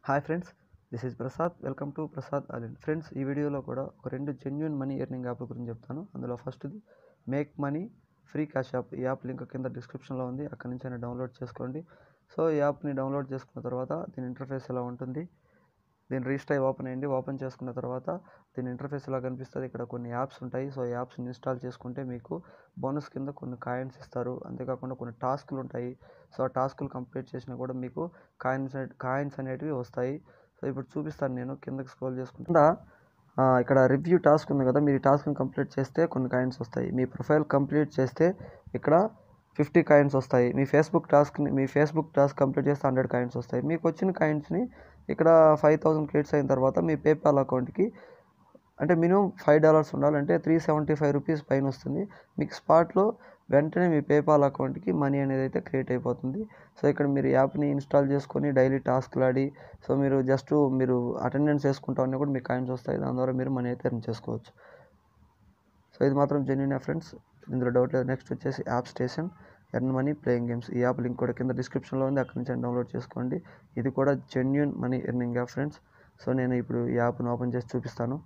hi friends this is Prasad welcome to Prasad అలిన్ friends ఈ వీడియోలో కూడా ఒక రెండు జెన్యున్ మనీ ఎర్నింగ్ యాప్ల గురించి చెప్తాను అందులో ఫస్ట్ది make money free cash app ఈ యాప్ లింక్ కింద డిస్క్రిప్షన్లో ఉంది అక్కడి నుంచి అయినా డౌన్లోడ్ చేసుకోండి సో ఈ యాప్ని డౌన్లోడ్ చేసుకున్న తర్వాత దీని ఇంటర్ఫేస్ ఎలా ఉంటుంది దీని రిజిస్టర్ అయ్యి ఓపెన్ అయ్యింది ఓపెన్ చేసుకున్న తర్వాత దీని ఇంటర్ఫేస్ ఇలా కనిపిస్తుంది ఇక్కడ కొన్ని యాప్స్ ఉంటాయి సో ఈ యాప్స్ని ఇన్స్టాల్ చేసుకుంటే మీకు బోనస్ కింద కొన్ని కాయిన్స్ ఇస్తారు అంతేకాకుండా కొన్ని టాస్కులు ఉంటాయి సో ఆ టాస్కులు కంప్లీట్ చేసినా కూడా మీకు కాయిన్స్ కాయిన్స్ అనేటివి వస్తాయి సో ఇప్పుడు చూపిస్తాను నేను కిందకి స్క్రోల్ చేసుకుంటా ఆ, ఇక్కడ రివ్యూ టాస్క్ ఉంది కదా మీరు ఈ టాస్క్ని కంప్లీట్ చేస్తే కొన్ని కాయిన్స్ వస్తాయి మీ ప్రొఫైల్ కంప్లీట్ చేస్తే ఇక్కడ ఫిఫ్టీ కాయిన్స్ వస్తాయి మీ ఫేస్బుక్ టాస్క్ని మీ ఫేస్బుక్ టాస్క్ కంప్లీట్ చేస్తే హండ్రెడ్ కాయిన్స్ వస్తాయి మీకు వచ్చిన కాయిన్స్ని ఇక్కడ ఫైవ్ థౌసండ్ క్రెడిట్స్ అయిన తర్వాత మీ పేపాల్ అకౌంట్కి అంటే మినిమం ఫైవ్ డాలర్స్ ఉండాలంటే త్రీ సెవెంటీ ఫైవ్ రూపీస్ పైన వస్తుంది మీకు స్పాట్లో వెంటనే మీ పేపాల్ అకౌంట్కి మనీ అనేది అయితే క్రియేట్ అయిపోతుంది సో ఇక్కడ మీరు యాప్ని ఇన్స్టాల్ చేసుకొని డైలీ టాస్క్లు ఆడి సో మీరు జస్ట్ మీరు అటెండెన్స్ వేసుకుంటా ఉన్నా కూడా మీకు కాయిన్స్ వస్తాయి దాని ద్వారా మీరు మనీ అయితే ఎర్న్ చేసుకోవచ్చు సో ఇది మాత్రం జెన్యున్ ఫ్రెండ్స్ ఇందులో డౌట్ లేదు నెక్స్ట్ వచ్చేసి app station earn money playing games ఈ యాప్ లింక్ కూడా కింద డిస్క్రిప్షన్లో ఉంది అక్కడి నుంచి డౌన్లోడ్ చేసుకోండి ఇది కూడా genuine money earning app friends so నేను ఇప్పుడు ఈ యాప్ను ఓపెన్ చేసి చూపిస్తాను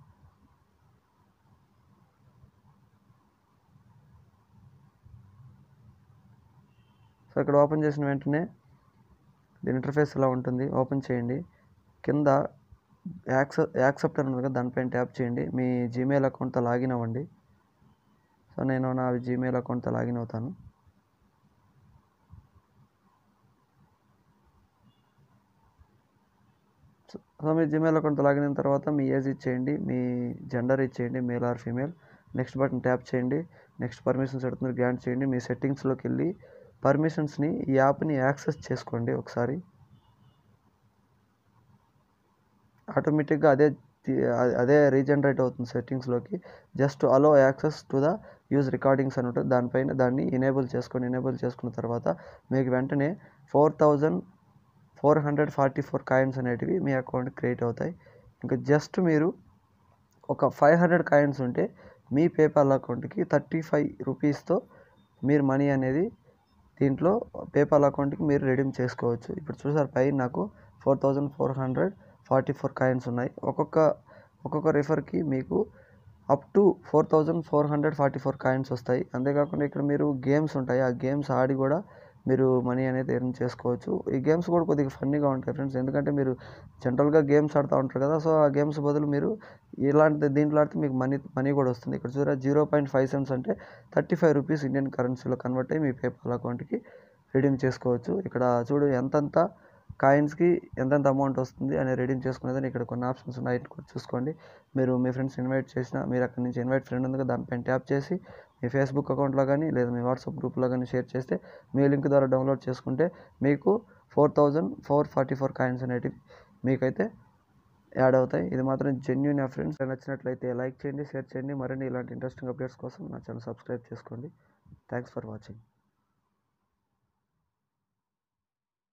సో ఇక్కడ ఓపెన్ చేసిన వెంటనే దీని ఇంటర్ఫేస్ ఇలా ఉంటుంది ఓపెన్ చేయండి కింద యాక్సెప్ యాక్సెప్ట్ అని ఉంది కదా దానిపైన ట్యాప్ చేయండి మీ జీమెయిల్ అకౌంట్తో లాగిన్ అవ్వండి సో నేను నా జీమెయిల్ అకౌంట్తో లాగిన్ అవుతాను సో- సో మీ జీమెయిల్ అకౌంట్తో లాగిన్ అయిన తర్వాత మీ ఏజ్ ఇచ్చేయండి మీ జెండర్ ఇచ్చేయండి male or female next button tap చేయండి నెక్స్ట్ పర్మిషన్స్ పెడుతుంది గ్రాంట్ చేయండి మీ సెట్టింగ్స్లోకి వెళ్ళి పర్మిషన్స్ని ఈ యాప్ని యాక్సెస్ చేసుకోండి ఒకసారి ఆటోమేటిక్గా అదే తి- అ- అదే రీజనరేట్ అవుతుంది సెట్టింగ్స్లోకి just allow access to the use recordings అని ఉంటుంది దానిపైన దాన్ని ఎనేబుల్ చేసుకోండి ఎనేబుల్ చేసుకున్న తర్వాత మీకు వెంటనే four thousand four hundred forty four coins అనేటివి మీ అకౌంట్ క్రియేట్ అవుతాయి ఇంకా జస్ట్ మీరు ఒక ఫైవ్ హండ్రెడ్ కాయిన్స్ ఉంటే మీ పేపాల్ అకౌంట్కి థర్టీ ఫైవ్ రూపీస్తో మీరు మనీ అనేది దీంట్లో పేపాల్ అకౌంట్కి మీరు రెడీమ్ చేసుకోవచ్చు ఇప్పుడు చూసారు పైన నాకు four thousand four hundred forty four coins ఉన్నాయి ఒక్కొక్క ఒక్కొక్క రిఫర్కి మీకు up to four thousand four hundred forty four coins వస్తాయి అంతేకాకుండా ఇక్కడ మీరు గేమ్స్ ఉంటాయి ఆ గేమ్స్ ఆడి కూడా మీరు మనీ అనేది ఎర్న్ చేసుకోవచ్చు ఈ గేమ్స్ కూడా కొద్దిగా ఫన్నీగా ఉంటాయి ఫ్రెండ్స్ ఎందుకంటే మీరు జనరల్గా గేమ్స్ ఆడుతూ ఉంటారు కదా సో ఆ గేమ్స్ బదులు మీరు ఇలాంటి దీంట్లో ఆడితే మీకు మనీ మనీ కూడా వస్తుంది ఇక్కడ చూసారా జీరో పాయింట్ ఫైవ్ సెంట్స్ అంటే థర్టీ ఫైవ్ రూపీస్ ఇండియన్ కరెన్సీలో కన్వర్ట్ అయ్యి మీ పేపాల్ అకౌంట్కి రిడీమ్ చేసుకోవచ్చు ఇక్కడ చూడు ఎంతంత కాయిన్స్కి ఎంతెంత అమౌంట్ వస్తుంది అని రెడీమ్ చేసుకునేదని ఇక్కడ కొన్ని ఆప్షన్స్ ఉన్నాయి వాటిని కూడా చూసుకోండి మీరు మీ ఫ్రెండ్స్ ఇన్వైట్ చేసిన మీరు అక్కడి నుంచి ఇన్వైట్ ఫ్రెండ్ ఉంది కదా దానిపైన ట్యాప్ చేసి మీ ఫేస్బుక్ అకౌంట్లో కానీ లేదా మీ వాట్సాప్ గ్రూప్లో కానీ షేర్ చేస్తే మీ లింక్ ద్వారా డౌన్లోడ్ చేసుకుంటే మీకు four thousand four forty four coins అనేటివి మీకైతే యాడ్ అవుతాయి ఇది మాత్రం జెన్యున్ ఫ్రెండ్స్ నచ్చినట్లయితే లైక్ చేయండి షేర్ చేయండి మరిన్ని ఇలాంటి ఇంట్రెస్టింగ్ అప్డేట్స్ కోసం నా ఛానల్ సబ్స్క్రైబ్ చేసుకోండి థ్యాంక్స్ ఫర్ వాచింగ్